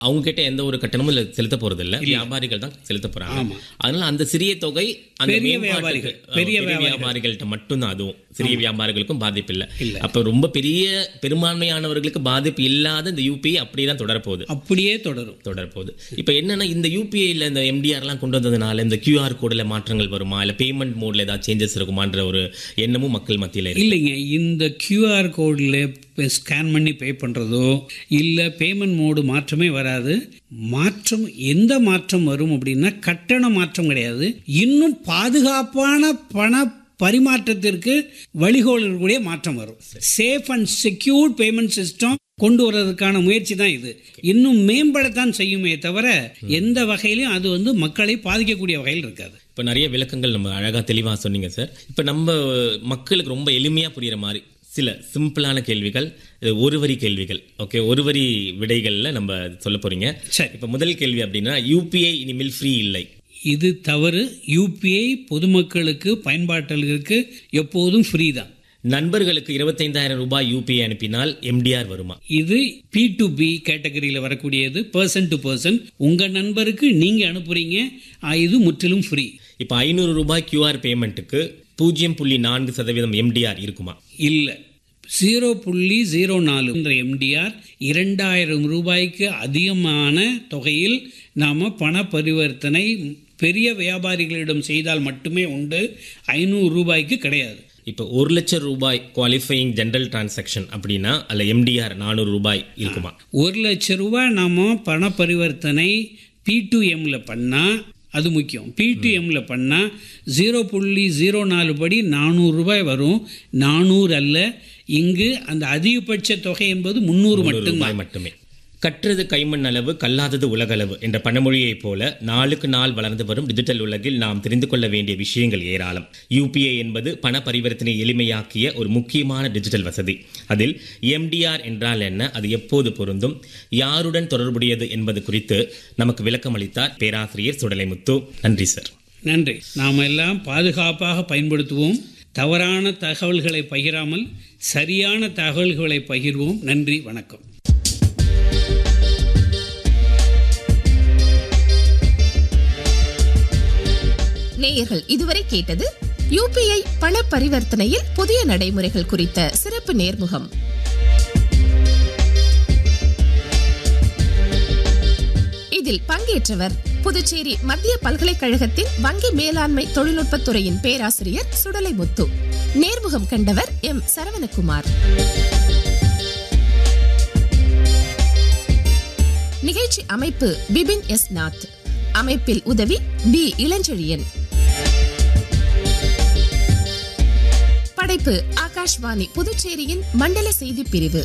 அவங்க கிட்ட எந்த ஒரு கட்டணமும் இல்ல செலுத்த போறது இல்ல வியாபாரிகள் தான் செலுத்த போறாங்க அதனால அந்த சிறிய தொகை அந்த பெரிய மேம்பாட்டுக்கு, வியாபாரிகள், அஹ், பெரிய பெரிய வியாபாரிகள். வியாபாரிகள்ட்ட மட்டும்தான் அதுவும் சிறிய வியாபாரிகளுக்கும் பாதிப்பு இல்ல அப்ப ரொம்ப பெரிய பெரும்பான்மையானவர்களுக்கு பாதிப்பு இல்லாத இந்த யூபிஐ அப்படியே தான் தொடரப்போகுது அப்படியே தொடரும் தொடரப்போகுது இப்போ என்னன்னா இந்த யூபிஐல இந்த எம்டிஆர்லாம் கொண்டு வந்ததுனால இந்த கியூஆர் கோடில் மாற்றங்கள் வருமா இல்லை பேமெண்ட் மோட்ல ஏதாவது சேஞ்சஸ் இருக்குமான்ற ஒரு எண்ணமும் மக்கள் மத்தியில் இருக்கு இல்லைங்க இந்த QR கோடில் ஸ்கேன் பண்ணி பே பண்ணுறதோ இல்லை பேமெண்ட் மோடு மாற்றமே வராது மாற்றம் எந்த மாற்றம் வரும் அப்படின்னா கட்டண மாற்றம் கிடையாது இன்னும் பாதுகாப்பான பண பரிமாற்றத்திற்கு வழிகோலக்கூடிய மாற்றம் வரும் safe and secured payment system கொண்டு வர்றதுக்கான முயற்சி தான் இது இன்னும் மேம்படத்தான் செய்யுமே தவிர எந்த வகையிலும் அது வந்து மக்களை பாதிக்கக்கூடிய வகையில் இருக்காது இப்போ நிறைய விளக்கங்கள் நம்ம அழகாக தெளிவாக சொன்னீங்க சார் இப்போ நம்ம மக்களுக்கு ரொம்ப எளிமையாக புரியுற மாதிரி சில சிம்பிளான கேள்விகள் இது ஒரு வரி கேள்விகள் ஓகே ஒரு வரி விடைகளில் நம்ம சொல்ல போறீங்க சரி. இப்போ முதல் கேள்வி அப்படின்னா யூபிஐ இனிமேல் ஃப்ரீ இல்லை இது தவறு யூபிஐ பொதுமக்களுக்கு பயன்பாட்டல்களுக்கு எப்போதும் ஃப்ரீ தான் நண்பர்களுக்கு இருபத்தைந்தாயிரம் ரூபாய் யூபிஐ அனுப்பினால் எம்டிஆர் வருமா இது பி டு பி கேட்டகரியில் வரக்கூடியது பர்சன் டு பர்சன் உங்கள் நண்பருக்கு நீங்கள் அனுப்புறீங்க ஆ, இது முற்றிலும் ஃப்ரீ இப்போ ஐநூறு ரூபாய் கியூஆர் பேமெண்ட்டுக்கு பூஜ்ஜியம் புள்ளி நான்கு சதவீதம் எம்டிஆர் இருக்குமா இல்லை ஜீரோ புள்ளி ஜீரோ நாலு என்ற எம்டிஆர் இரண்டாயிரம் ரூபாய்க்கு அதிகமான தொகையில் நாம் பண பரிவர்த்தனை பெரிய வியாபாரிகளிடம் செய்தால் மட்டுமே உண்டு ஐநூறு ரூபாய்க்கு கிடையாது இப்போ ஒரு லட்சம் ரூபாய் குவாலிஃபையிங் ஜென்ரல் டிரான்சாக்ஷன் அப்படின்னா அதில் எம்டிஆர் நானூறு ரூபாய் இருக்குமா ஒரு லட்ச ரூபாய் நாம் பண பரிவர்த்தனை பி டு எம்ல பண்ணால் அது முக்கியம் பி டு எம்ல பண்ணால் ஜீரோ புள்ளி ஜீரோ நாலு படி நானூறு ரூபாய் வரும் நானூறு அல்ல இங்கு அந்த அதிகபட்ச தொகை என்பது முந்நூறு மட்டும்தான் ரூபாய் மட்டுமே கற்றது கைமண் அளவு கல்லாதது உலகளவு என்ற பழமொழியைப் போல நாளுக்கு நாள் வளர்ந்து வரும் டிஜிட்டல் உலகில் நாம் தெரிந்து கொள்ள வேண்டிய விஷயங்கள் ஏராளம் யூபிஐ என்பது பண பரிவர்த்தனை எளிமையாக்கிய ஒரு முக்கியமான டிஜிட்டல் வசதி அதில் எம்டிஆர் என்றால் என்ன அது எப்போது பொருந்தும் யாருடன் தொடர்புடையது என்பது குறித்து நமக்கு விளக்கம் அளித்தார் பேராசிரியர் சுடலைமுத்து நன்றி சார் நன்றி நாம் எல்லாம் பாதுகாப்பாக பயன்படுத்துவோம் தவறான தகவல்களை பகிராமல் சரியான தகவல்களை பகிர்வோம் நன்றி வணக்கம் நேயர்கள் இதுவரை கேட்டது யூபிஐ பண பரிவர்த்தனையில் புதிய நடைமுறைகள் குறித்த சிறப்பு நேர்முகம் இதில் பங்கேற்றவர் புதுச்சேரி மத்திய பல்கலைக்கழகத்தின் வங்கி மேலாண்மை தொழில்நுட்பத் துறையின் பேராசிரியர் சுடலை முத்து நேர்முகம் கண்டவர் எம் சரவணகுமார் நிகழ்ச்சி அமைப்பு பிபின் எஸ் நாத் அமைப்பில் உதவி பி இளஞ்செழியன் படைப்பு ஆகாஷ்வாணி புதுச்சேரியின் மண்டல செய்தி பிரிவு